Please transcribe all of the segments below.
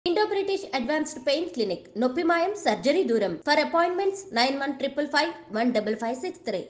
Indo British advanced pain clinic నొప్పి మాయం surgery దూరం for appointments nine one triple five one double five six three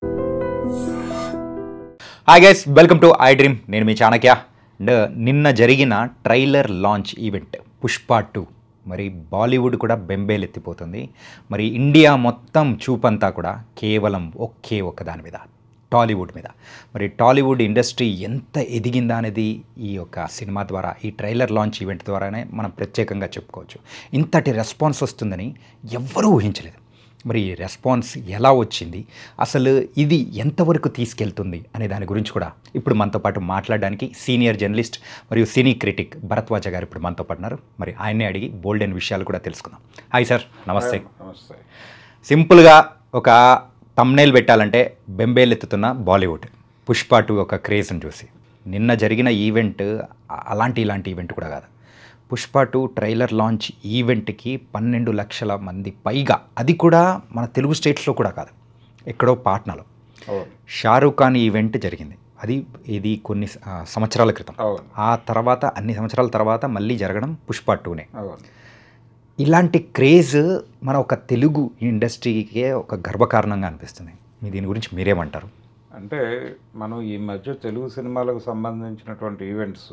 hi guys welcome to I dream నేను మీ Chanakya and నిన్న జరిగిన trailer launch event Pushpa two మరి బాలీవుడ్ కూడా బెంబేలెత్తిపోతుంది మరి ఇండియా మొత్తం చూపంతా కూడా కేవలం ఒకే ఒక్క దాని మీద టాలీవుడ్ మీద మరి టాలీవుడ్ ఇండస్ట్రీ ఎంత ఎదిగిందా అనేది ఈ యొక్క సినిమా ద్వారా ఈ ట్రైలర్ లాంచ్ ఈవెంట్ ద్వారానే మనం ప్రత్యేకంగా చెప్పుకోవచ్చు ఇంతటి రెస్పాన్స్ వస్తుందని ఎవ్వరూ ఊహించలేదు మరి ఈ రెస్పాన్స్ ఎలా వచ్చింది అసలు ఇది ఎంతవరకు తీసుకెళ్తుంది అనే దాని గురించి కూడా ఇప్పుడు మనతో పాటు మాట్లాడడానికి సీనియర్ జర్నలిస్ట్ మరియు సినీ క్రిటిక్ భరద్వాజ గారు ఇప్పుడు మనతో పాటు ఉన్నారు మరి ఆయన్నే అడిగి బోల్డెన్ విషయాలు కూడా తెలుసుకుందాం హాయ్ సార్ నమస్తే నమస్తే సింపుల్గా ఒక తమ్నేల్ పెట్టాలంటే బెంబేలెత్తుతున్న బాలీవుడ్ పుష్ప టూ ఒక క్రేజ్ని చూసి నిన్న జరిగిన ఈవెంట్ అలాంటి ఇలాంటి ఈవెంట్ కూడా కాదు పుష్ప టూ ట్రైలర్ లాంచ్ ఈవెంట్కి పన్నెండు లక్షల మంది పైగా అది కూడా మన తెలుగు స్టేట్స్లో కూడా కాదు ఎక్కడో పాట్నాలో అవును షారూఖ్ ఖాన్ ఈవెంట్ జరిగింది అది ఇది కొన్ని ఆ, సంవత్సరాల క్రితం అవును ఆ తర్వాత అన్ని సంవత్సరాల తర్వాత మళ్ళీ జరగడం పుష్ప టూనే అవును ఇలాంటి క్రేజ్ మన ఒక తెలుగు ఇండస్ట్రీకే ఒక గర్వకారణంగా అనిపిస్తుంది మీ దీని గురించి మీరేమంటారు అంటే మనం ఈ మధ్య తెలుగు సినిమాలకు సంబంధించినటువంటి ఈవెంట్స్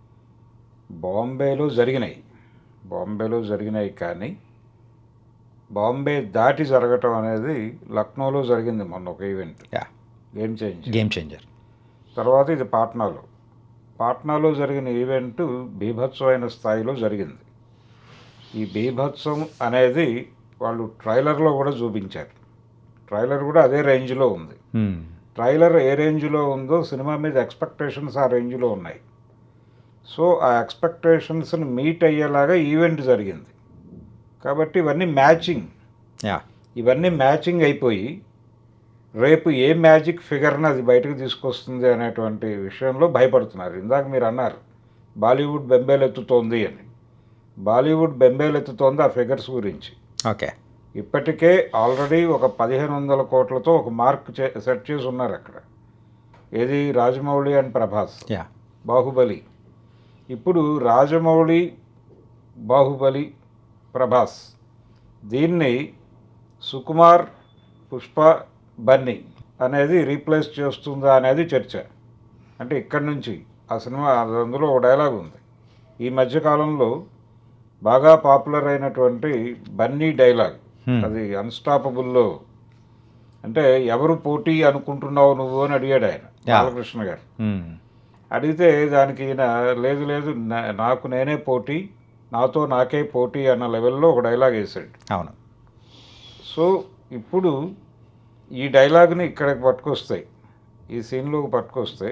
బాంబేలో జరిగినాయి బాంబేలో జరిగినాయి కానీ బాంబే దాటి జరగటం అనేది లక్నోలో జరిగింది మొన్న ఒక event yeah game change game changer తర్వాత ఇది పాట్నాలో పాట్నాలో జరిగిన ఈవెంట్ బీభత్సమైన స్థాయిలో జరిగింది ఈ బీభత్సం అనేది వాళ్ళు ట్రైలర్లో కూడా చూపించారు ట్రైలర్ కూడా అదే రేంజ్లో ఉంది ట్రైలర్ ఏ రేంజ్లో ఉందో సినిమా మీద ఎక్స్పెక్టేషన్స్ ఆ రేంజ్లో ఉన్నాయి సో ఆ ఎక్స్పెక్టేషన్స్ని మీట్ అయ్యేలాగా ఈవెంట్ జరిగింది కాబట్టి ఇవన్నీ మ్యాచింగ్ యా ఇవన్నీ మ్యాచింగ్ అయిపోయి రేపు ఏ మ్యాజిక్ ఫిగర్ని అది బయటకు తీసుకొస్తుంది అనేటువంటి విషయంలో భయపడుతున్నారు ఇందాక మీరు అన్నారు బాలీవుడ్ బెంబేలెత్తుతోంది అని బాలీవుడ్ బెంబేలెత్తుతోంది ఆ ఫిగర్స్ గురించి ఓకే ఇప్పటికే ఆల్రెడీ ఒక పదిహేను వందల కోట్లతో ఒక మార్క్ చే సెట్ చేసి ఉన్నారు అక్కడ ఏది రాజమౌళి అండ్ ప్రభాస్ యా బాహుబలి ఇప్పుడు రాజమౌళి బాహుబలి ప్రభాస్ దీన్ని సుకుమార్ పుష్ప బన్నీ అనేది రీప్లేస్ చేస్తుందా అనేది చర్చ అంటే ఇక్కడి నుంచి ఆ సినిమా అది అందులో ఒక డైలాగ్ ఉంది ఈ మధ్యకాలంలో బాగా పాపులర్ అయినటువంటి బన్నీ డైలాగ్ Hmm. అది అన్స్టాపబుల్లో అంటే ఎవరు పోటీ అనుకుంటున్నావు నువ్వు అని అడిగాడు ఆయన Yeah. బాలకృష్ణ గారు అడిగితే దానికి ఈయన లేదు లేదు నా- నాకు నేనే పోటీ నాతో నాకే పోటీ అన్న లెవెల్లో ఒక డైలాగ్ వేసాడు అవును సో ఇప్పుడు ఈ డైలాగ్ని ఇక్కడికి పట్టుకొస్తాయి ఈ సీన్లోకి పట్టుకొస్తే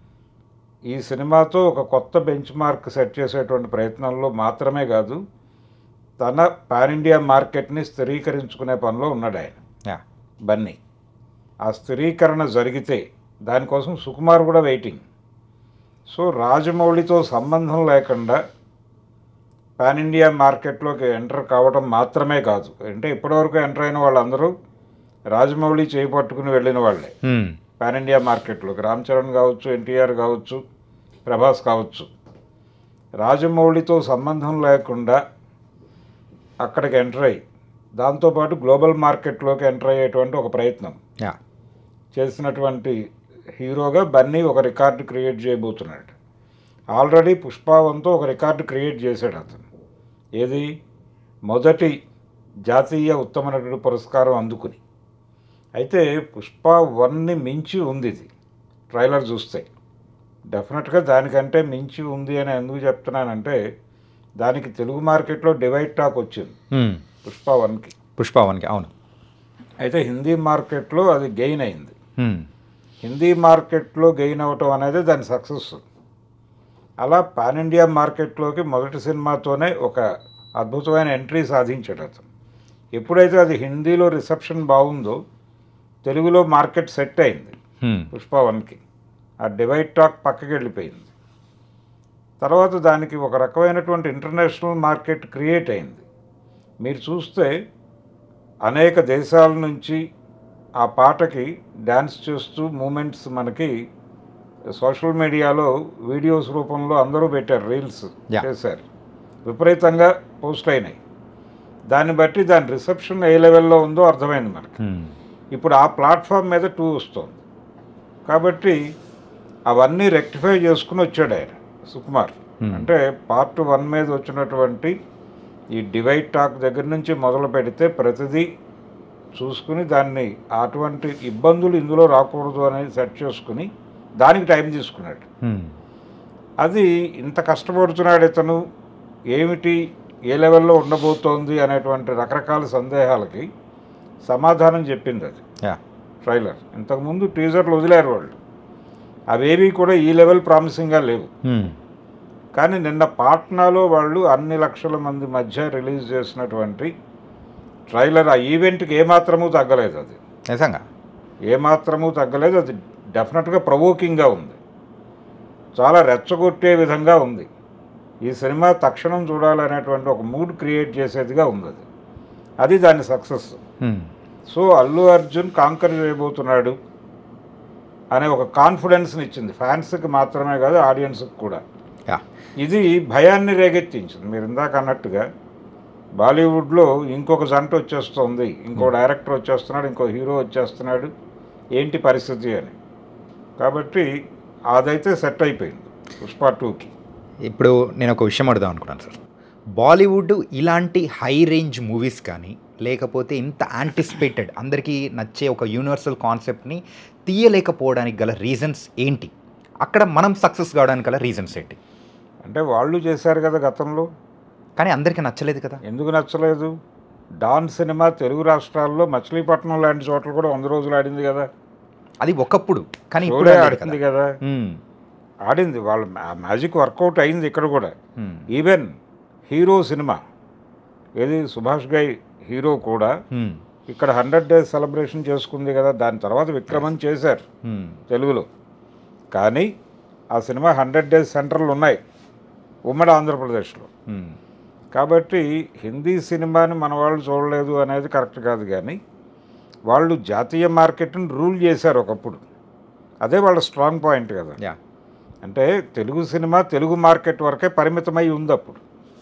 ఈ సినిమాతో ఒక కొత్త బెంచ్ మార్క్ సెట్ చేసేటువంటి ప్రయత్నంలో మాత్రమే కాదు తన పాన్ ఇండియా మార్కెట్ని స్థిరీకరించుకునే పనిలో ఉన్నాడు ఆయన యా బన్నీ ఆ స్థిరీకరణ జరిగితే దానికోసం సుకుమార్ కూడా వెయిటింగ్ సో రాజమౌళితో సంబంధం లేకుండా పాన్ ఇండియా మార్కెట్లోకి ఎంటర్ కావడం మాత్రమే కాదు అంటే ఇప్పటివరకు ఎంటర్ అయిన వాళ్ళందరూ రాజమౌళి చేయి పట్టుకుని వెళ్ళిన వాళ్ళే పాన్ ఇండియా మార్కెట్లోకి రామ్ చరణ్ కావచ్చు ఎన్టీఆర్ కావచ్చు ప్రభాస్ కావచ్చు రాజమౌళితో సంబంధం లేకుండా అక్కడికి ఎంటర్ అయ్యి దాంతోపాటు గ్లోబల్ మార్కెట్లోకి ఎంటర్ అయ్యేటువంటి ఒక ప్రయత్నం యా చేసినటువంటి హీరోగా బన్నీ ఒక రికార్డు క్రియేట్ చేయబోతున్నాడు ఆల్రెడీ పుష్పవంతో ఒక రికార్డు క్రియేట్ చేశాడు అతను ఏది మొదటి జాతీయ ఉత్తమ నటుడు పురస్కారం అందుకుని అయితే పుష్ప వన్ని మించి ఉంది ఇది ట్రైలర్ చూస్తే డెఫినెట్గా దానికంటే మించి ఉంది అని ఎందుకు చెప్తున్నానంటే దానికి తెలుగు మార్కెట్లో డివైడ్ టాక్ వచ్చింది పుష్ప వన్కి పుష్ప వన్కి అవును అయితే హిందీ మార్కెట్లో అది గెయిన్ అయింది Hmm. హిందీ మార్కెట్లో గెయిన్ అవ్వటం అనేది దాని సక్సెస్ అలా పాన్ ఇండియా మార్కెట్లోకి మొదటి సినిమాతోనే ఒక అద్భుతమైన ఎంట్రీ సాధించాడు అతను ఎప్పుడైతే అది హిందీలో రిసెప్షన్ బాగుందో తెలుగులో మార్కెట్ సెట్ అయింది Hmm. పుష్ప వన్కి ఆ డివైడ్ టాక్ పక్కకి వెళ్ళిపోయింది తర్వాత దానికి ఒక రకమైనటువంటి ఇంటర్నేషనల్ మార్కెట్ క్రియేట్ అయింది మీరు చూస్తే అనేక దేశాల నుంచి ఆ పాటకి డ్యాన్స్ చేస్తూ మూమెంట్స్ మనకి సోషల్ మీడియాలో వీడియోస్ రూపంలో అందరూ పెట్టారు రీల్స్ Yeah. చేశారు విపరీతంగా పోస్ట్ అయినాయి దాన్ని బట్టి దాని రిసెప్షన్ ఏ లెవెల్లో ఉందో అర్థమైంది మనకి మ్మ్. ఇప్పుడు ఆ ప్లాట్ఫామ్ మీద టూ వస్తుంది కాబట్టి అవన్నీ రెక్టిఫై చేసుకుని వచ్చాడు ఆయన సుకుమార్ Hmm. అంటే పార్ట్ వన్ మీద వచ్చినటువంటి ఈ డివైడ్ టాక్ దగ్గర నుంచి మొదలు పెడితే ప్రతిదీ చూసుకుని దాన్ని అటువంటి ఇబ్బందులు ఇందులో రాకూడదు అనేది సెట్ చేసుకుని దానికి టైం తీసుకున్నాడు మ్మ్. అది ఇంత కష్టపడుతున్నాడు ఇతను ఏమిటి ఏ లెవెల్లో ఉండబోతోంది అనేటువంటి రకరకాల సందేహాలకి సమాధానం చెప్పింది అది యా ట్రైలర్ ఇంతకుముందు టీజర్లు వదిలేరు వాళ్ళు అవేవి కూడా ఈ లెవెల్ ప్రామిసింగ్గా లేవు మ్మ్. కానీ నిన్న పాట్నాలో వాళ్ళు అన్ని లక్షల మంది మధ్య రిలీజ్ చేసినటువంటి ట్రైలర్ ఆ ఈవెంట్కి ఏమాత్రమూ తగ్గలేదు అది నిజంగా ఏమాత్రమూ తగ్గలేదు అది డెఫినెట్గా ప్రవోకింగ్గా ఉంది చాలా రెచ్చగొట్టే విధంగా ఉంది ఈ సినిమా తక్షణం చూడాలనేటువంటి ఒక మూడ్ క్రియేట్ చేసేదిగా ఉంది అది అది దాని సక్సెస్ మ్మ్. సో అల్లు అర్జున్ కాంకర్ చేయబోతున్నాడు అనే ఒక కాన్ఫిడెన్స్ని ఇచ్చింది ఫ్యాన్స్కి మాత్రమే కాదు ఆడియన్స్కి కూడా యా ఇది భయాన్ని రేగెత్తించింది మీరు ఇందాక అన్నట్టుగా బాలీవుడ్లో ఇంకొక జంట వచ్చేస్తుంది ఇంకో డైరెక్టర్ వచ్చేస్తున్నాడు ఇంకో హీరో వచ్చేస్తున్నాడు ఏంటి పరిస్థితి అని కాబట్టి అదైతే సెట్ అయిపోయింది పుష్ప టూకి ఇప్పుడు నేను ఒక విషయం అడుగుదాం అనుకున్నాను సార్ బాలీవుడ్ ఇలాంటి హై రేంజ్ మూవీస్ కానీ లేకపోతే ఇంత యాంటిసిపేటెడ్ అందరికీ నచ్చే ఒక యూనివర్సల్ కాన్సెప్ట్ని తీయలేకపోవడానికి గల రీజన్స్ ఏంటి అక్కడ మనం సక్సెస్ కావడానికి గల రీజన్స్ ఏంటి అంటే వాళ్ళు చేశారు కదా గతంలో కానీ అందరికీ నచ్చలేదు కదా ఎందుకు నచ్చలేదు డాన్ సినిమా తెలుగు రాష్ట్రాల్లో మచిలీపట్నం లాంటి చోట్ల కూడా వంద రోజులు ఆడింది కదా అది ఒకప్పుడు కానీ ఇప్పుడు ఇప్పుడే ఆడలేదు ఆడింది కదా. కదా మ్మ్. ఆడింది వాళ్ళ మ్యాజిక్ వర్కౌట్ అయింది ఇక్కడ కూడా మ్మ్. ఈవెన్ హీరో సినిమా ఏది సుభాష్ గై హీరో కూడా మ్మ్. ఇక్కడ హండ్రెడ్ డేస్ సెలబ్రేషన్ చేసుకుంది కదా దాని తర్వాత విక్రమన్ చేశారు మ్మ్. తెలుగులో కానీ ఆ సినిమా హండ్రెడ్ డేస్ సెంటర్లు ఉన్నాయి ఉమ్మడి ఆంధ్రప్రదేశ్లో మ్మ్. కాబట్టి హిందీ సినిమాని మన వాళ్ళు చూడలేదు అనేది కరెక్ట్ కాదు కానీ వాళ్ళు జాతీయ మార్కెట్ని రూల్ చేశారు ఒకప్పుడు అదే వాళ్ళ స్ట్రాంగ్ పాయింట్ కదా యా అంటే తెలుగు సినిమా తెలుగు మార్కెట్ వరకే పరిమితమై ఉంది అప్పుడు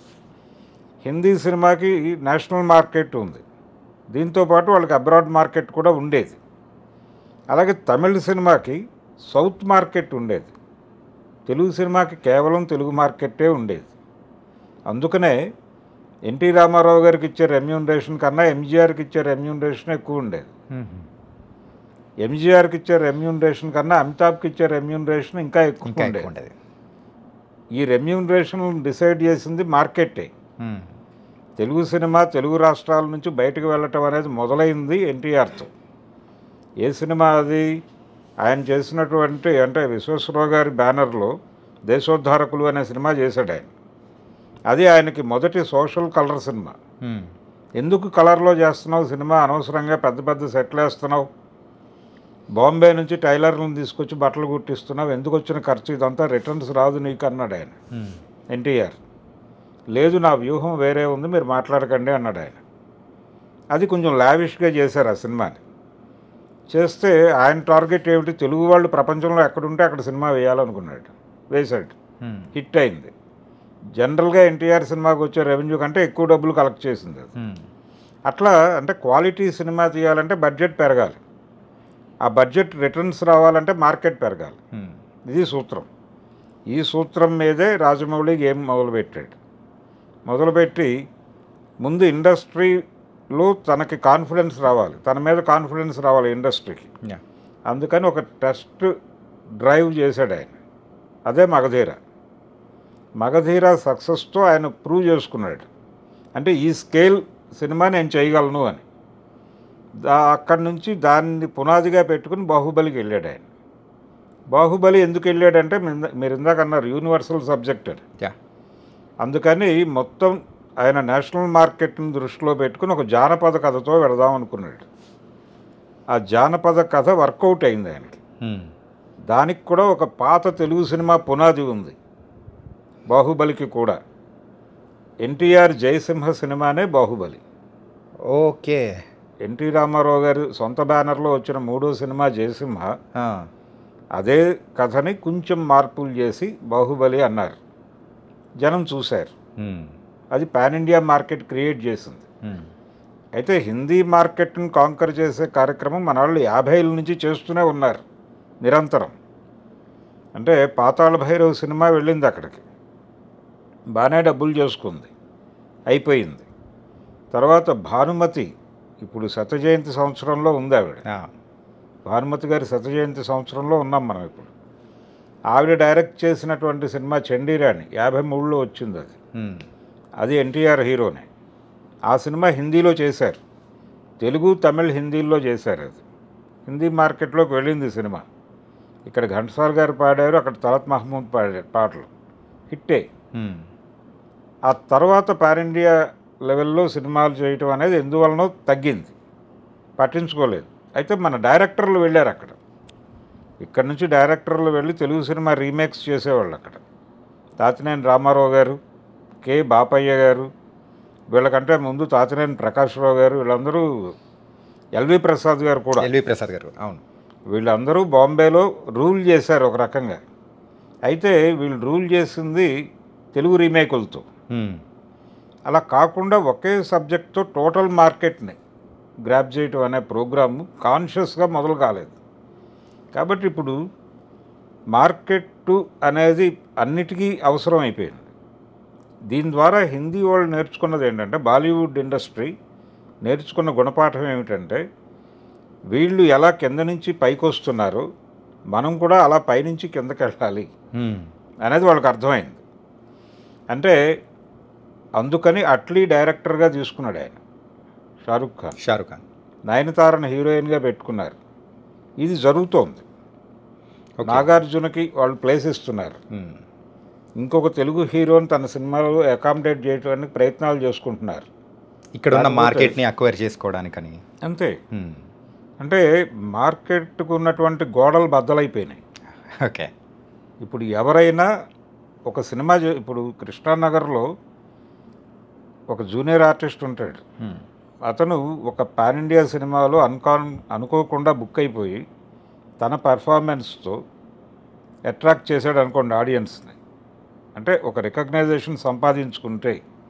హిందీ సినిమాకి నేషనల్ మార్కెట్ ఉంది దీంతోపాటు వాళ్ళకి అబ్రాడ్ మార్కెట్ కూడా ఉండేది అలాగే తమిళ సినిమాకి సౌత్ మార్కెట్ ఉండేది తెలుగు సినిమాకి కేవలం తెలుగు మార్కెట్టే ఉండేది అందుకనే ఎన్టీ రామారావు గారికి ఇచ్చే రెమ్యూనరేషన్ కన్నా ఎంజీఆర్కి ఇచ్చే రెమ్యూనరేషన్ ఎక్కువ ఉండేది మ్మ్. ఎంజీఆర్కి ఇచ్చే రెమ్యూనరేషన్ కన్నా అమితాబ్కి ఇచ్చే రెమ్యూనరేషన్ ఇంకా ఎక్కువ ఇంకా ఉండేది ఎక్కువ ఉండేది ఈ రెమ్యూనరేషన్ డిసైడ్ చేసింది మార్కెటే మ్మ్. తెలుగు సినిమా తెలుగు రాష్ట్రాల నుంచి బయటకు వెళ్ళటం అనేది మొదలైంది ఎన్టీఆర్తో ఏ సినిమా అది ఆయన చేసినటువంటి అంటే విశ్వేశ్వరరావు గారి బ్యానర్లో దేశోద్ధారకులు అనే సినిమా చేశాడు ఆయన అది ఆయనకి మొదటి సోషల్ కలర్ సినిమా మ్మ్. ఎందుకు కలర్లో చేస్తున్నావు సినిమా అనవసరంగా పెద్ద పెద్ద సెట్లు వేస్తున్నావు బాంబే నుంచి టైలర్లను తీసుకొచ్చి బట్టలు కుట్టిస్తున్నావు ఎందుకు వచ్చిన ఖర్చు ఇదంతా రిటర్న్స్ రాదు నీకు అన్నాడు ఆయన మ్మ్. ఎన్టీఆర్ లేదు నా వ్యూహం వేరే ఉంది మీరు మాట్లాడకండి అన్నాడు ఆయన అది కొంచెం లావిష్గా చేశారు ఆ సినిమాని చేస్తే ఆయన టార్గెట్ ఏమిటి తెలుగు వాళ్ళు ప్రపంచంలో ఎక్కడుంటే అక్కడ సినిమా వేయాలనుకున్నాడు వేశాడు మ్మ్. హిట్ అయింది జనరల్గా ఎన్టీఆర్ సినిమాకి వచ్చే రెవెన్యూ కంటే ఎక్కువ డబ్బులు కలెక్ట్ చేసింది అది మ్మ్. అట్లా అంటే క్వాలిటీ సినిమా తీయాలంటే బడ్జెట్ పెరగాలి ఆ బడ్జెట్ రిటర్న్స్ రావాలంటే మార్కెట్ పెరగాలి మ్మ్. ఇది సూత్రం ఈ సూత్రం మీదే రాజమౌళి గేమ్ మొదలుపెట్టాడు మొదలుపెట్టి ముందు ఇండస్ట్రీలో తనకి కాన్ఫిడెన్స్ రావాలి తన మీద కాన్ఫిడెన్స్ రావాలి ఇండస్ట్రీకి యా అందుకని ఒక టెస్ట్ డ్రైవ్ చేశాడు ఆయన అదే మగధీర మగధీర సక్సెస్తో ఆయన ప్రూవ్ చేసుకున్నాడు అంటే ఈ స్కేల్ సినిమా నేను చేయగలను అని దా అక్కడి నుంచి దాన్ని పునాదిగా పెట్టుకుని బాహుబలికి వెళ్ళాడు ఆయన బాహుబలి ఎందుకు వెళ్ళాడంటే మీరు- మీరు ఇందాక అన్నారు యూనివర్సల్ సబ్జెక్ట్ అని యా అందుకని మొత్తం ఆయన నేషనల్ మార్కెట్ని దృష్టిలో పెట్టుకుని ఒక జానపద కథతో వెళదాం అనుకున్నాడు ఆ జానపద కథ వర్కౌట్ అయింది ఆయనకి మ్మ్. దానికి కూడా ఒక పాత తెలుగు సినిమా పునాది ఉంది బాహుబలికి కూడా ఎన్టీఆర్ జయసింహ సినిమానే బాహుబలి ఓకే ఎన్టీ రామారావు గారి సొంత బ్యానర్లో వచ్చిన మూడో సినిమా జయసింహ ఆ. అదే కథని కొంచెం మార్పులు చేసి బాహుబలి అన్నారు జనం చూశారు మ్మ్. అది పాన్ ఇండియా మార్కెట్ క్రియేట్ చేసింది మ్మ్. అయితే హిందీ మార్కెట్ను కాంకర్ చేసే కార్యక్రమం మన వాళ్ళు యాభైల నుంచి చేస్తూనే ఉన్నారు నిరంతరం అంటే పాతాళ భైరవ్ సినిమా వెళ్ళింది అక్కడికి బాగానే డబ్బులు చేసుకుంది అయిపోయింది తర్వాత భానుమతి ఇప్పుడు శత జయంతి సంవత్సరంలో ఉంది ఆవిడ ఆ, భానుమతి గారి శత జయంతి సంవత్సరంలో ఉన్నాం మనం ఇప్పుడు ఆవిడ డైరెక్ట్ చేసినటువంటి సినిమా చండీరాణి యాభై మూడులో వచ్చింది అది మ్మ్. అది ఎన్టీఆర్ హీరోనే ఆ సినిమా హిందీలో చేశారు తెలుగు తమిళ్ హిందీలో చేశారు అది హిందీ మార్కెట్లోకి వెళ్ళింది సినిమా ఇక్కడ ఘంటసాల గారు పాడారు అక్కడ తలత్ మహమూద్ పాడారు పాటలు హిట్టే మ్మ్. ఆ తర్వాత పాన్ ఇండియా లెవెల్లో సినిమాలు చేయటం అనేది ఎందువలనో తగ్గింది పట్టించుకోలేదు అయితే మన డైరెక్టర్లు వెళ్ళారు అక్కడ ఇక్కడ నుంచి డైరెక్టర్లు వెళ్ళి తెలుగు సినిమా రీమేక్స్ చేసేవాళ్ళు అక్కడ తాతినేని రామారావు గారు కె బాపయ్య గారు వీళ్ళకంటే ముందు తాతినేని ప్రకాశ్రావు గారు వీళ్ళందరూ ఎల్వి ప్రసాద్ గారు కూడా ఎల్వి ప్రసాద్ గారు అవును వీళ్ళందరూ బాంబేలో రూల్ చేశారు ఒక రకంగా అయితే వీళ్ళు రూల్ చేసింది తెలుగు రీమేకులతో మ్మ్. అలా కాకుండా ఒకే సబ్జెక్ట్తో టోటల్ మార్కెట్ని గ్రాప్ చేయటం అనే ప్రోగ్రాము కాన్షియస్గా మొదలు కాలేదు కాబట్టి ఇప్పుడు మార్కెట్ అనేది అన్నిటికీ అవసరం అయిపోయింది దీని ద్వారా హిందీ వాళ్ళు నేర్చుకున్నది ఏంటంటే బాలీవుడ్ ఇండస్ట్రీ నేర్చుకున్న గుణపాఠం ఏమిటంటే వీళ్ళు ఎలా కింద నుంచి పైకి వస్తున్నారో మనం కూడా అలా పైనుంచి కిందకి వెళ్ళాలి మ్మ్. అనేది వాళ్ళకి అర్థమైంది అంటే అందుకని అట్లీ డైరెక్టర్గా తీసుకున్నాడు ఆయన షారుఖ్ ఖాన్ షారుఖ్ ఖాన్ నయనతారను హీరోయిన్గా పెట్టుకున్నారు ఇది జరుగుతోంది ఓకే. నాగార్జునకి వాళ్ళు ప్లేస్ ఇస్తున్నారు మ్మ్. ఇంకొక తెలుగు హీరోని తన సినిమాలో అకామిడేట్ చేయడానికి ప్రయత్నాలు చేసుకుంటున్నారు ఇక్కడ ఉన్న లేకపోతే- మార్కెట్ని అక్వైర్ చేసుకోవడానికని అంతే మ్మ్. అంటే మార్కెట్కు ఉన్నటువంటి గోడలు బద్దలైపోయినాయి ఓకే ఇప్పుడు ఎవరైనా ఒక సినిమా చే- ఇప్పుడు కృష్ణానగర్లో ఒక జూనియర్ ఆర్టిస్ట్ ఉంటాడు మ్మ్. అతను ఒక పాన్ ఇండియా సినిమాలో అన్కాన్ అనుకోకుండా బుక్ అయిపోయి తన పర్ఫార్మెన్స్తో అట్రాక్ట్ చేశాడు అనుకోండి ఆడియన్స్ని అంటే ఒక రికగ్నైజేషన్ సంపాదించుకుంటే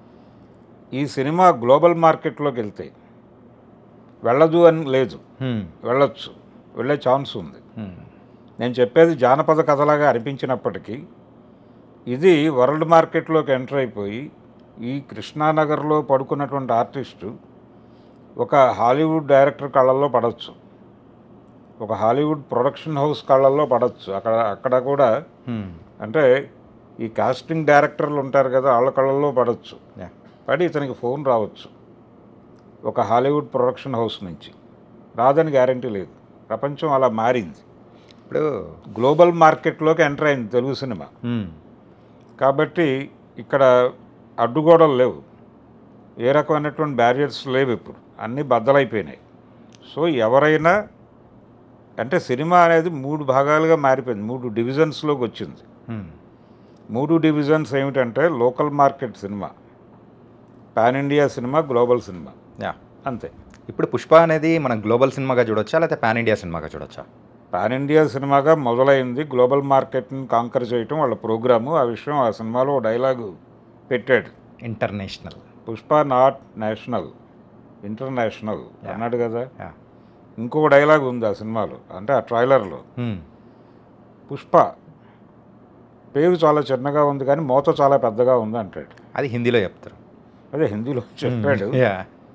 ఈ సినిమా గ్లోబల్ మార్కెట్లోకి వెళ్తే వెళ్ళదు అని లేదు మ్మ్. వెళ్ళొచ్చు వెళ్ళే ఛాన్స్ ఉంది మ్మ్. నేను చెప్పేది జానపద కథలాగా అనిపించినప్పటికీ ఇది వరల్డ్ మార్కెట్లోకి ఎంటర్ అయిపోయి ఈ కృష్ణానగర్లో పడుకున్నటువంటి ఆర్టిస్టు ఒక హాలీవుడ్ డైరెక్టర్ కళ్ళల్లో పడవచ్చు ఒక హాలీవుడ్ ప్రొడక్షన్ హౌస్ కళ్ళల్లో పడవచ్చు అక్కడ అక్కడ కూడా మ్మ్. అంటే ఈ కాస్టింగ్ డైరెక్టర్లు ఉంటారు కదా వాళ్ళ కళ్ళల్లో పడవచ్చు యా. పడి ఇతనికి ఫోన్ రావచ్చు ఒక హాలీవుడ్ ప్రొడక్షన్ హౌస్ నుంచి రాదని గ్యారంటీ లేదు ప్రపంచం అలా మారింది ఇప్పుడు గ్లోబల్ మార్కెట్లోకి ఎంటర్ అయింది తెలుగు సినిమా మ్మ్. కాబట్టి ఇక్కడ అడ్డుగోడలు లేవు ఏ రకమైనటువంటి బ్యారియర్స్ లేవు ఇప్పుడు అన్నీ బద్దలైపోయినాయి సో ఎవరైనా అంటే సినిమా అనేది మూడు భాగాలుగా మారిపోయింది మూడు డివిజన్స్లోకి వచ్చింది మ్మ్. మూడు డివిజన్స్ ఏమిటంటే local market cinema pan India cinema global cinema yeah అంతే ఇప్పుడు పుష్ప అనేది మనం గ్లోబల్ సినిమాగా చూడొచ్చా లేకపోతే పాన్ ఇండియా సినిమాగా చూడొచ్చా పాన్ ఇండియా సినిమాగా మొదలైంది గ్లోబల్ మార్కెట్ని కాంకర్ చేయటం వాళ్ళ ప్రోగ్రాము ఆ విషయం ఆ సినిమాలో ఓ డైలాగు పెట్టాడు international Pushpa not national international Yeah. అన్నాడు కదా యా ఇంకొక డైలాగ్ ఉంది ఆ సినిమాలో అంటే ఆ ట్రైలర్లో మ్మ్. పుష్ప పేరు చాలా చిన్నగా ఉంది కానీ మోత చాలా పెద్దగా ఉంది అంటాడు అది హిందీలో చెప్తారు అదే హిందీలో చెప్పాడు యా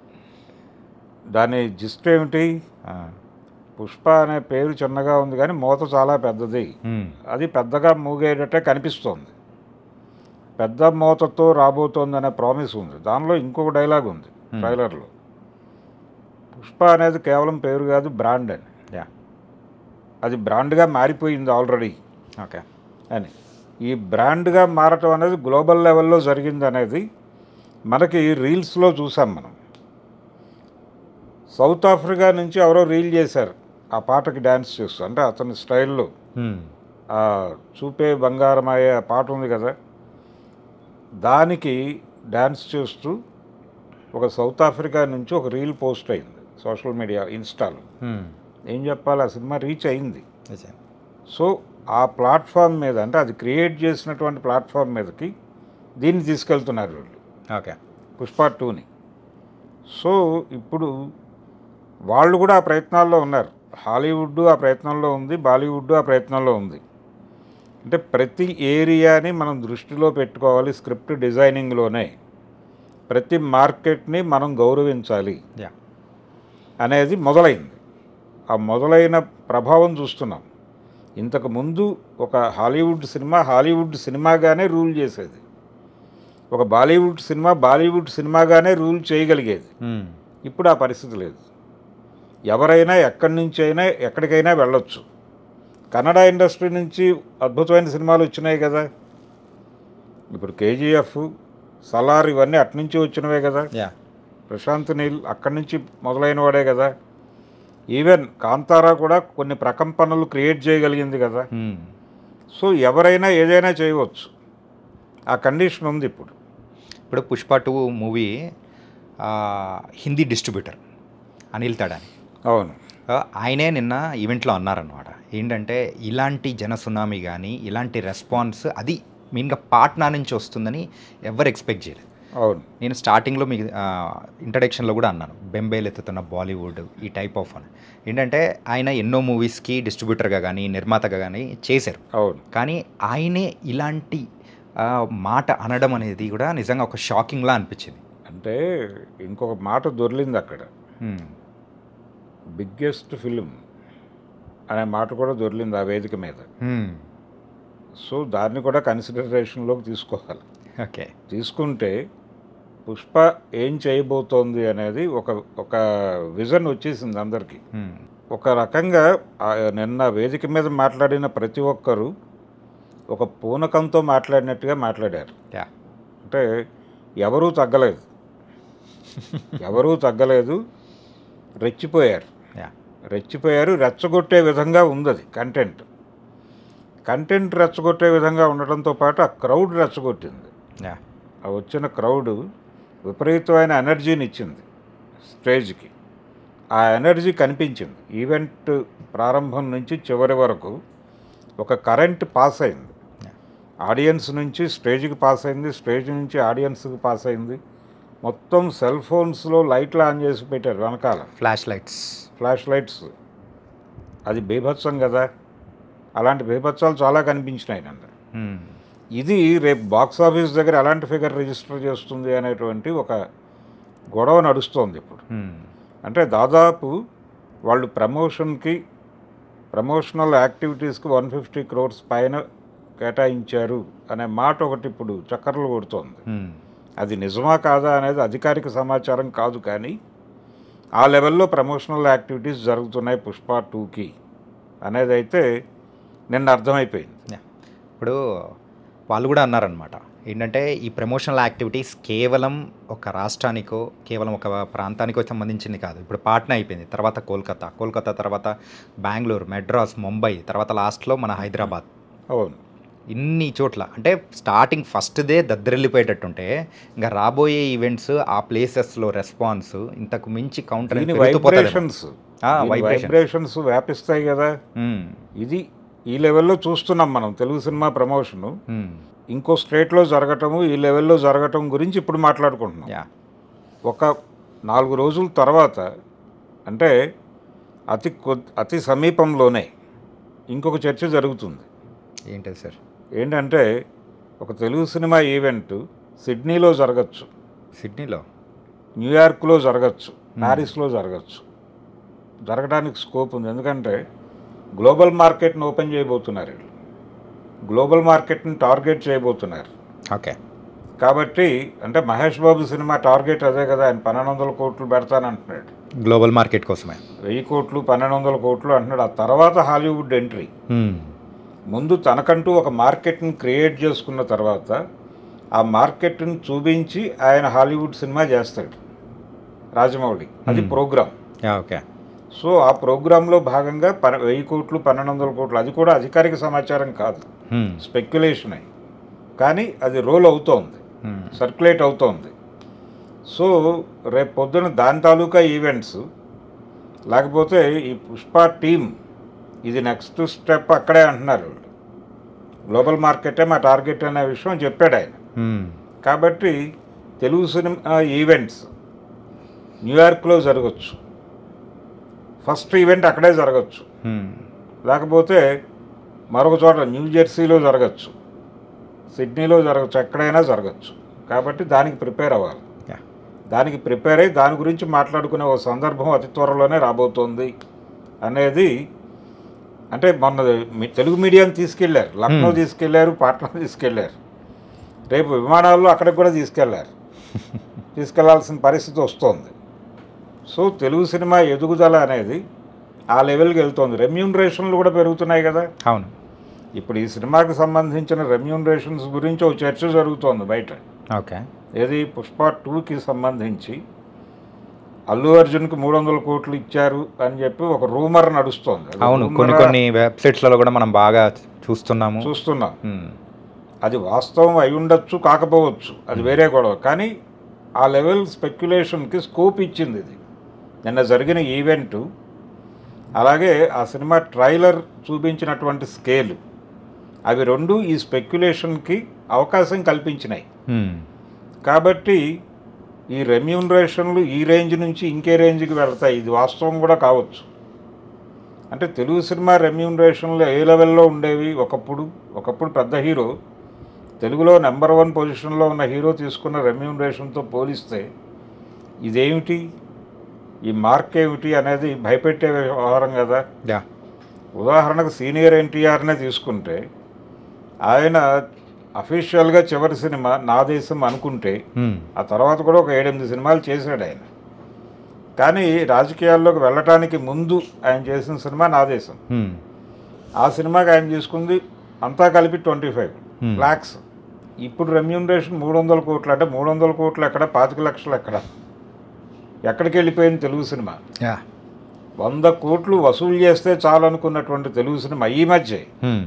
దాని జిస్ట్ ఏమిటి ఆ. పుష్ప అనే పేరు చిన్నగా ఉంది కానీ మోత చాలా పెద్దది మ్మ్. అది పెద్దగా మూగేటట్టే కనిపిస్తోంది పెద్ద మోతతో రాబోతోంది అనే ప్రామిస్ ఉంది దానిలో ఇంకొక డైలాగ్ ఉంది Hmm. ట్రైలర్లో పుష్ప అనేది కేవలం పేరు కాదు బ్రాండ్ అని యా అది బ్రాండ్గా మారిపోయింది ఆల్రెడీ ఓకే అని ఈ బ్రాండ్గా మారటం అనేది గ్లోబల్ లెవెల్లో జరిగింది అనేది మనకి రీల్స్లో చూసాం మనం సౌత్ ఆఫ్రికా నుంచి ఎవరో రీల్ చేశారు ఆ పాటకి డ్యాన్స్ చేస్తూ అంటే అతని స్టైల్లో మ్మ్. ఆ చూపే బంగారం అయ్యే పాట ఉంది కదా దానికి డ్యాన్స్ చేస్తూ ఒక సౌత్ ఆఫ్రికా నుంచి ఒక రీల్ పోస్ట్ అయింది సోషల్ మీడియా ఇన్స్టాలో మ్మ్. ఏం చెప్పాలి ఆ సినిమా రీచ్ అయింది నిజం. సో ఆ ప్లాట్ఫామ్ మీద అంటే అది క్రియేట్ చేసినటువంటి ప్లాట్ఫామ్ మీదకి దీన్ని తీసుకెళ్తున్నారు వీళ్ళు ఓకే పుష్ప టూని సో ఇప్పుడు వాళ్ళు కూడా ఆ ప్రయత్నాల్లో ఉన్నారు హాలీవుడ్ ఆ ప్రయత్నంలో ఉంది బాలీవుడ్ ఆ ప్రయత్నంలో ఉంది అంటే ప్రతి ఏరియాని మనం దృష్టిలో పెట్టుకోవాలి స్క్రిప్ట్ డిజైనింగ్లోనే ప్రతి మార్కెట్ని మనం గౌరవించాలి యా అనేది మొదలైంది ఆ మొదలైన ప్రభావం చూస్తున్నాం ఇంతకు ముందు ఒక హాలీవుడ్ సినిమా హాలీవుడ్ సినిమాగానే రూల్ చేసేది ఒక బాలీవుడ్ సినిమా బాలీవుడ్ సినిమాగానే రూల్ చేయగలిగేది ఇప్పుడు ఆ పరిస్థితి లేదు ఎవరైనా ఎక్కడి నుంచి అయినా ఎక్కడికైనా వెళ్ళొచ్చు కన్నడ ఇండస్ట్రీ నుంచి అద్భుతమైన సినిమాలు వచ్చినాయి కదా ఇప్పుడు కేజీఎఫ్ సలార్ ఇవన్నీ అట్నుంచి వచ్చినవే కదా యా ప్రశాంత్ నీల్ అక్కడి నుంచి మొదలైన వాడే కదా ఈవెన్ కాంతారా కూడా కొన్ని ప్రకంపనలు క్రియేట్ చేయగలిగింది కదా సో ఎవరైనా ఏదైనా చేయవచ్చు ఆ కండిషన్ ఉంది ఇప్పుడు ఇప్పుడు Pushpa two movie Hindi distributor Anil Tadani అవును ఆ, ఆయనే నిన్న ఈవెంట్లో అన్నారనమాట ఏంటంటే ఇలాంటి జన సునామీ కానీ ఇలాంటి రెస్పాన్స్ అది మెయిన్గా పాట్నా నుంచి వస్తుందని ఎవరు ఎక్స్పెక్ట్ చేయలేదు అవును నేను స్టార్టింగ్లో మీకు ఇంట్రడక్షన్లో కూడా అన్నాను బెంబేలు ఎత్తుతున్న బాలీవుడ్ ఈ టైప్ ఆఫ్ అని ఏంటంటే ఆయన ఎన్నో మూవీస్కి డిస్ట్రిబ్యూటర్గా కానీ నిర్మాతగా కానీ చేశారు అవును కానీ ఆయనే ఇలాంటి ఆ, మాట అనడం అనేది కూడా నిజంగా ఒక షాకింగ్లా అనిపించింది అంటే ఇంకొక మాట దొరిలింది అక్కడ హ్మ్. బిగ్గెస్ట్ ఫిలిం అనే మాట కూడా దొరిలింది ఆ వేదిక మీద హ్మ్. సో దాన్ని కూడా కన్సిడరేషన్లోకి తీసుకోవాలి ఓకే తీసుకుంటే పుష్ప ఏం చేయబోతోంది అనేది ఒక ఒక విజన్ వచ్చేసింది అందరికీ హ్మ్. ఒక రకంగా ఆ నిన్న వేదిక మీద మాట్లాడిన ప్రతి ఒక్కరూ ఒక పూనకంతో మాట్లాడినట్టుగా మాట్లాడారు యా అంటే ఎవరూ తగ్గలేదు ఎవరూ తగ్గలేదు రెచ్చిపోయారు యా రెచ్చిపోయారు రెచ్చగొట్టే విధంగా ఉంది అది కంటెంట్ కంటెంట్ రెచ్చగొట్టే విధంగా ఉండడంతో పాటు ఆ క్రౌడ్ రెచ్చగొట్టింది యా ఆ వచ్చిన క్రౌడ్ విపరీతమైన ఎనర్జీని ఇచ్చింది స్టేజ్కి ఆ ఎనర్జీ కనిపించింది ఈవెంట్ ప్రారంభం నుంచి చివరి వరకు ఒక కరెంట్ పాస్ అయింది ఆడియన్స్ నుంచి స్టేజ్కి పాస్ అయింది స్టేజ్ నుంచి ఆడియన్స్కి పాస్ అయింది మొత్తం సెల్ ఫోన్స్లో లైట్లు ఆన్ చేసి పెట్టారు వెనకాల ఫ్లాష్ లైట్స్ ఫ్లాష్ లైట్స్ అది బీభత్సం కదా అలాంటి బీభత్సాలు చాలా కనిపించినాయి నన్ను హ్మ్. ఇది రేపు బాక్స్ ఆఫీస్ దగ్గర ఎలాంటి ఫిగర్ రిజిస్టర్ చేస్తుంది అనేటువంటి ఒక గొడవ నడుస్తోంది ఇప్పుడు హ్మ్. అంటే దాదాపు వాళ్ళు ప్రమోషన్కి ప్రమోషనల్ యాక్టివిటీస్కి వన్ ఫిఫ్టీ క్రోర్స్ పైన కేటాయించారు అనే మాట ఒకటి ఇప్పుడు చక్కర్లు కొడుతోంది హ్మ్. అది నిజమా కాదా అనేది అధికారిక సమాచారం కాదు కానీ ఆ లెవెల్లో ప్రమోషనల్ యాక్టివిటీస్ జరుగుతున్నాయి పుష్ప టూకి అనేది అయితే నిన్న అర్థమైపోయింది యా. ఇప్పుడు వాళ్ళు కూడా అన్నారనమాట ఏంటంటే ఈ ప్రమోషనల్ యాక్టివిటీస్ కేవలం ఒక రాష్ట్రానికో కేవలం ఒక ప్రాంతానికో సంబంధించింది కాదు ఇప్పుడు పాట్నా అయిపోయింది తర్వాత కోల్కతా కోల్కతా తర్వాత బెంగళూరు మెడ్రాస్ ముంబై తర్వాత లాస్ట్లో మన హైదరాబాద్ అవును ఇన్ని చోట్ల అంటే స్టార్టింగ్ ఫస్ట్దే దద్దరిల్లిపోయేటట్టుంటే ఇంకా రాబోయే ఈవెంట్స్ ఆ ప్లేసెస్లో రెస్పాన్స్ ఇంతకు మించి కౌంటర్ దీని వైబ్రేషన్స్ ఆ, vibrations. వైబ్రేషన్స్ వ్యాపిస్తాయి కదా ఇది ఈ లెవెల్లో చూస్తున్నాం మనం తెలుగు సినిమా ప్రమోషను ఇంకో స్టేట్లో జరగటము ఈ లెవెల్లో జరగటం గురించి ఇప్పుడు మాట్లాడుకుంటున్నాం యా ఒక నాలుగు రోజుల తర్వాత అంటే అతి కొద్ అతి సమీపంలోనే ఇంకొక చర్చ జరుగుతుంది ఏంటది సార్ ఏంటంటే ఒక తెలుగు సినిమా ఈవెంట్ సిడ్నీలో జరగచ్చు సిడ్నీలో న్యూయార్క్లో జరగచ్చు ప్యారిస్లో జరగచ్చు జరగడానికి స్కోప్ ఉంది ఎందుకంటే గ్లోబల్ మార్కెట్ని ఓపెన్ చేయబోతున్నారు వీళ్ళు గ్లోబల్ మార్కెట్ని టార్గెట్ చేయబోతున్నారు ఓకే కాబట్టి అంటే మహేష్ బాబు సినిమా టార్గెట్ అదే కదా ఆయన పన్నెండు వందల కోట్లు పెడతానంటున్నాడు గ్లోబల్ మార్కెట్ కోసమే వెయ్యి కోట్లు పన్నెండు వందల కోట్లు అంటున్నాడు ఆ తర్వాత హాలీవుడ్ ఎంట్రీ ముందు తనకంటూ ఒక మార్కెట్ని క్రియేట్ చేసుకున్న తర్వాత ఆ మార్కెట్ని చూపించి ఆయన హాలీవుడ్ సినిమా చేస్తాడు రాజమౌళి అది Hmm. Program yeah okay so ఆ ప్రోగ్రాంలో భాగంగా పన వెయ్యి కోట్లు పన్నెండు వందల కోట్లు అది కూడా అధికారిక సమాచారం కాదు స్పెక్యులేషన్ అయి కానీ అది రోల్ అవుతోంది సర్క్యులేట్ అవుతోంది సో రేపు పొద్దున దాని తాలూకా ఈవెంట్స్ లేకపోతే ఈ పుష్ప టీమ్ ఇది నెక్స్ట్ స్టెప్ అక్కడే అంటున్నారు వాళ్ళు. గ్లోబల్ మార్కెటే మా టార్గెట్ అనే విషయం చెప్పాడు ఆయన కాబట్టి తెలుగు సినిమా ఈవెంట్స్ న్యూయార్క్లో జరగచ్చు ఫస్ట్ ఈవెంట్ అక్కడే జరగచ్చు హ్మ్. లేకపోతే మరొక చోట న్యూ జెర్సీలో జరగచ్చు సిడ్నీలో జరగచ్చు ఎక్కడైనా జరగచ్చు కాబట్టి దానికి ప్రిపేర్ అవ్వాలి యా. దానికి ప్రిపేర్ అయ్యి దాని గురించి మాట్లాడుకునే ఒక సందర్భం అతి త్వరలోనే రాబోతోంది అనేది అంటే మొన్న మీ- తెలుగు మీడియాని తీసుకెళ్లారు లక్నో Hmm. తీసుకెళ్లారు పాట్నా తీసుకెళ్లారు రేపు విమానాల్లో అక్కడికి కూడా తీసుకెళ్లారు తీసుకెళ్లాల్సిన పరిస్థితి వస్తోంది సో తెలుగు సినిమా ఎదుగుదల అనేది ఆ లెవెల్కి వెళ్తోంది రెమ్యూనరేషన్లు కూడా పెరుగుతున్నాయి కదా అవును ఇప్పుడు ఈ సినిమాకి సంబంధించిన రెమ్యూనరేషన్స్ గురించి ఒక చర్చ జరుగుతోంది బయట ఓకే ఏది పుష్ప టూకి సంబంధించి అల్లు అర్జున్కి మూడు వందల కోట్లు ఇచ్చారు అని చెప్పి ఒక రూమర్ నడుస్తోంది అది అవును కొన్ని rumor-ఆ కొన్ని వెబ్సైట్స్లలో కూడా మనం బాగా చూస్తున్నాము చూస్తున్నాం హ్మ్. అది వాస్తవం అయి ఉండొచ్చు కాకపోవచ్చు అది వేరే గొడవ కానీ ఆ లెవెల్ స్పెక్యులేషన్కి స్కోప్ ఇచ్చింది ఇది నిన్న జరిగిన ఈవెంట్ అలాగే ఆ సినిమా ట్రైలర్ చూపించినటువంటి స్కేల్ అవి రెండు ఈ స్పెక్యులేషన్కి అవకాశం కల్పించినాయి హ్మ్. కాబట్టి ఈ రెమ్యూనరేషన్లు ఈ రేంజ్ నుంచి ఇంకే రేంజ్కి వెళ్తాయి ఇది వాస్తవం కూడా కావచ్చు అంటే తెలుగు సినిమా రెమ్యూనరేషన్లు ఏ లెవెల్లో ఉండేవి ఒకప్పుడు ఒకప్పుడు పెద్ద హీరో తెలుగులో నెంబర్ వన్ పొజిషన్లో ఉన్న హీరో తీసుకున్న రెమ్యూనరేషన్తో పోలిస్తే ఇదేమిటి ఈ మార్క్ ఏమిటి అనేది భయపెట్టే వ్యవహారం కదా యా ఉదాహరణకు సీనియర్ ఎన్టీఆర్నే తీసుకుంటే ఆయన అఫీషియల్గా చివరి సినిమా నా దేశం అనుకుంటే హ్మ్. ఆ తర్వాత కూడా ఒక ఏడెనిమిది సినిమాలు చేశాడు ఆయన కానీ రాజకీయాల్లోకి వెళ్ళటానికి ముందు ఆయన చేసిన సినిమా నా దేశం హ్మ్. ఆ సినిమాకి ఆయన తీసుకుంది అంతా కలిపి ట్వంటీ ఫైవ్ Hmm. ల్యాక్స్ ఇప్పుడు రెమ్యూనరేషన్ మూడు వందల కోట్లు అంటే మూడు వందల కోట్లు ఎక్కడ పాతిక లక్షలు ఎక్కడ ఎక్కడికి వెళ్ళిపోయింది తెలుగు సినిమా యా వంద కోట్లు వసూలు చేస్తే చాలు అనుకున్నటువంటి తెలుగు సినిమా ఈ మధ్య హ్మ్.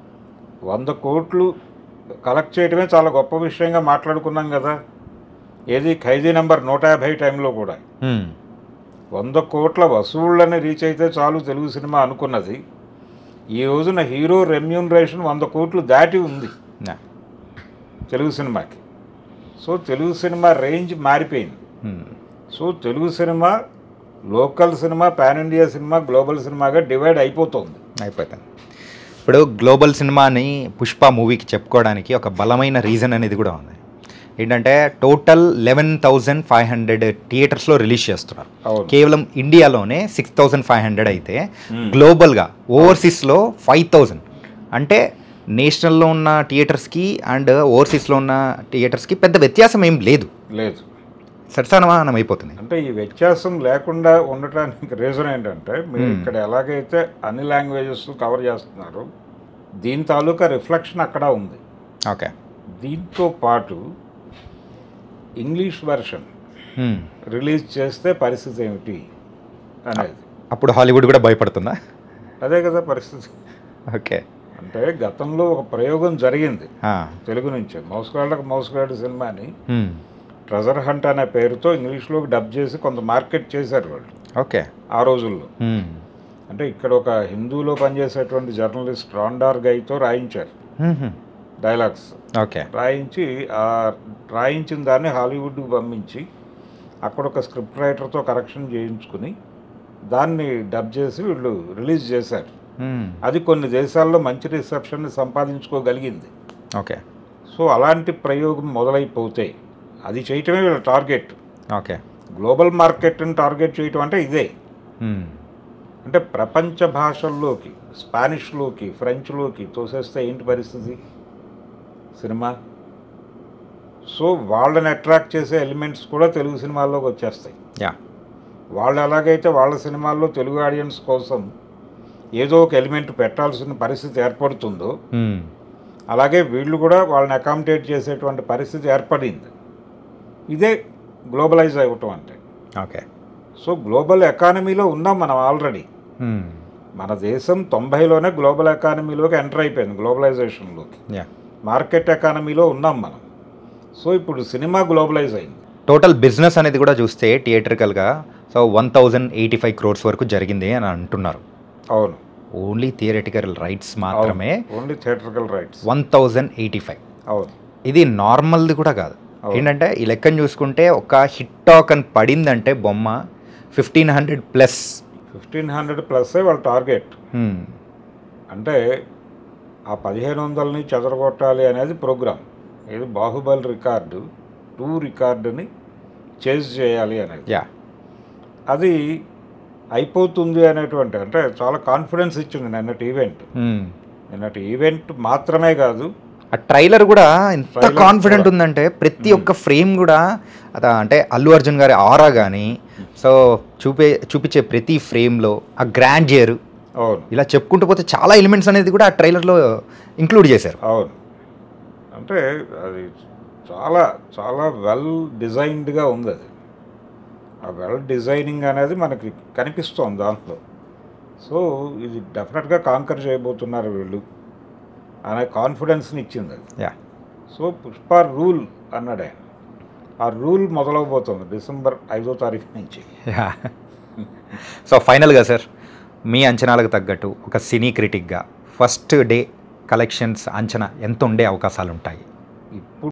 వంద కోట్లు కలెక్ట్ చేయడమే చాలా గొప్ప విషయంగా మాట్లాడుకున్నాం కదా ఏది ఖైదీ నెంబర్ నూట యాభై టైంలో కూడా హ్మ్. వంద కోట్ల వసూళ్ళని రీచ్ అయితే చాలు తెలుగు సినిమా అనుకున్నది ఈ రోజున హీరో రెమ్యూనరేషన్ వంద కోట్లు దాటి ఉంది యా తెలుగు సినిమాకి సో తెలుగు సినిమా రేంజ్ మారిపోయింది హ్మ్. So Telugu cinema local cinema pan India cinema global సినిమాగా డివైడ్ అయిపోతుంది అయిపోతుంది ఇప్పుడు గ్లోబల్ సినిమాని పుష్ప మూవీకి చెప్పుకోవడానికి ఒక బలమైన రీజన్ అనేది కూడా ఉంది ఏంటంటే total eleven thousand five hundred థియేటర్స్లో రిలీజ్ చేస్తున్నారు అవును కేవలం ఇండియాలోనే సిక్స్ థౌజండ్ ఫైవ్ హండ్రెడ్ అయితే Hmm. గ్లోబల్గా ఓవర్సీస్లో ఫైవ్ థౌజండ్ అంటే నేషనల్లో ఉన్న థియేటర్స్కి అండ్ ఓవర్సీస్లో ఉన్న థియేటర్స్కి పెద్ద వ్యత్యాసం ఏం లేదు లేదు సరసమానం అయిపోతుంది అంటే ఈ వ్యత్యాసం లేకుండా ఉండటానికి రీజన్ ఏంటంటే మీరు Hmm. ఇక్కడ ఎలాగైతే అన్ని లాంగ్వేజెస్ కవర్ చేస్తున్నారు దీని తాలూకా రిఫ్లెక్షన్ అక్కడ ఉంది ఓకే దీంతో పాటు ఇంగ్లీష్ వెర్షన్ రిలీజ్ చేస్తే పరిస్థితి ఏమిటి అనేది అప్పుడు హాలీవుడ్ కూడా భయపడుతుందా అదే కదా పరిస్థితి ఓకే అంటే గతంలో ఒక ప్రయోగం జరిగింది ఆ. తెలుగు నుంచి మౌస్గాళ్ళకు మౌస్గాడు సినిమాని Hmm. ట్రెజర్ హంట్ అనే పేరుతో ఇంగ్లీష్లోకి డబ్ చేసి కొంత మార్కెట్ చేశారు వాళ్ళు ఓకే ఆ రోజుల్లో Hmm. అంటే ఇక్కడ ఒక హిందూలో పనిచేసేటువంటి జర్నలిస్ట్ రాండార్ గైతో రాయించారు Mhm. డైలాగ్స్ ఓకే రాయించి ఆ రాయించిన దాన్ని హాలీవుడ్కి పంపించి అక్కడ ఒక స్క్రిప్ట్ రైటర్తో కరెక్షన్ చేయించుకుని దాన్ని డబ్ చేసి వీళ్ళు రిలీజ్ చేశారు Hmm. అది కొన్ని దేశాల్లో మంచి రిసెప్షన్ని సంపాదించుకోగలిగింది ఓకే సో అలాంటి ప్రయోగం మొదలైపోతే అది చేయటమే వీళ్ళ టార్గెట్ ఓకే గ్లోబల్ మార్కెట్ని టార్గెట్ చేయటం అంటే ఇదే Hmm. అంటే ప్రపంచ భాషల్లోకి స్పానిష్లోకి ఫ్రెంచ్లోకి తోసేస్తే ఏంటి పరిస్థితి సినిమా సో వాళ్ళని అట్రాక్ట్ చేసే ఎలిమెంట్స్ కూడా తెలుగు సినిమాల్లోకి వచ్చేస్తాయి యా వాళ్ళు ఎలాగైతే వాళ్ళ సినిమాల్లో తెలుగు ఆడియన్స్ కోసం ఏదో ఒక ఎలిమెంట్ పెట్టాల్సిన పరిస్థితి ఏర్పడుతుందో Hmm. అలాగే వీళ్ళు కూడా వాళ్ళని అకామిడేట్ చేసేటువంటి పరిస్థితి ఏర్పడింది ఇదే గ్లోబలైజ్ అవ్వటం అంటే ఓకే సో గ్లోబల్ ఎకానమీలో ఉన్నాం మనం ఆల్రెడీ Hmm. మన దేశం తొంభైలోనే గ్లోబల్ ఎకానమీలోకి ఎంటర్ అయిపోయింది గ్లోబలైజేషన్లోకి యా మార్కెట్ ఎకానమీలో ఉన్నాం మనం సో ఇప్పుడు సినిమా గ్లోబలైజ్ అయింది టోటల్ బిజినెస్ అనేది కూడా చూస్తే థియేటర్కల్గా so one thousand eighty five crores వరకు జరిగింది అని అంటున్నారు అవును ఓన్లీ థియరటికల్ రైట్స్ మాత్రమే only theatrical rights one thousand eighty five అవును ఇది నార్మల్ది కూడా కాదు అవును. ఏంటంటే ఈ లెక్కను చూసుకుంటే ఒక హిట్ టాక్ అని పడిందంటే బొమ్మ fifteen hundred plus fifteen hundred ప్లస్సే వాళ్ళ టార్గెట్ అంటే ఆ పదిహేను వందలని చెదరగొట్టాలి అనేది ప్రోగ్రామ్ ఇది బాహుబలి రికార్డు టూ రికార్డుని చేజ్ చేయాలి అనేది యా అది అయిపోతుంది అనేటువంటి అంటే చాలా కాన్ఫిడెన్స్ ఇచ్చింది నిన్నటి ఈవెంట్ నిన్నటి ఈవెంట్ మాత్రమే కాదు ఆ ట్రైలర్ కూడా ఎంత Trailer కాన్ఫిడెంట్ కూడా. ఉందంటే ప్రతి ఒక్క ఫ్రేమ్ కూడా అద అంటే అల్లు అర్జున్ గారి ఆరా కానీ సో చూపే చూపించే ప్రతి ఫ్రేమ్లో ఆ గ్రాండియర్ అవును ఇలా చెప్పుకుంటూ పోతే చాలా ఎలిమెంట్స్ అనేది కూడా ఆ ట్రైలర్లో ఇంక్లూడ్ చేశారు అవును అంటే అది చాలా చాలా వెల్ డిజైన్డ్గా ఉంది అది ఆ వెల్ డిజైనింగ్ అనేది మనకి కనిపిస్తోంది దాంట్లో సో ఇది డెఫినెట్గా కాంకర్ చేయబోతున్నారు వీళ్ళు అనే కాన్ఫిడెన్స్ని ఇచ్చింది అది యా సో పుష్ప రూల్ అన్నాడు ఆయన ఆ రూల్ మొదలవబోతుంది డిసెంబర్ ఐదో తారీఖు నుంచి యా సో ఫైనల్గా సార్ మీ అంచనాలకు తగ్గట్టు ఒక సినీ క్రిటిక్గా ఫస్ట్ డే కలెక్షన్స్ అంచనా ఎంత ఉండే అవకాశాలు ఉంటాయి ఇప్పుడు